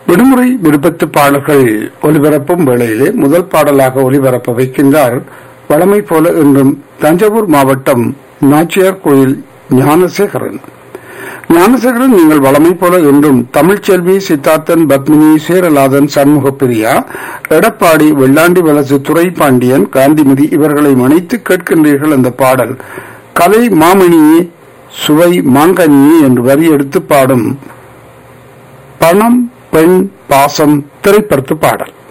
விடுமுறை விருப்பத்து பாடல்கள் ஒலிபரப்பும் வேளையிலே முதல் பாடலாக ஒலிபரப்ப வைக்கின்றார் வளமை போல என்றும் தஞ்சாவூர் மாவட்டம் நாச்சியார் கோயில் ஞானசேகரன் ஞானசேகரன் நீங்கள் வளமை போல என்றும் தமிழ்ச்செல்வி சித்தார்த்தன் பத்மினி சேரலாதன் சண்முக பிரியா எடப்பாடி வெள்ளாண்டி வலசு துறை பாண்டியன் காந்திமதி இவர்களை மணித்து கேட்கின்றீர்கள் அந்த பாடல் கலை மாமணியே சுவை மாங்கனியே என்று வரி எடுத்து பாடும் பணம் பெண் பாசம் திரைப்படத்து பாடல்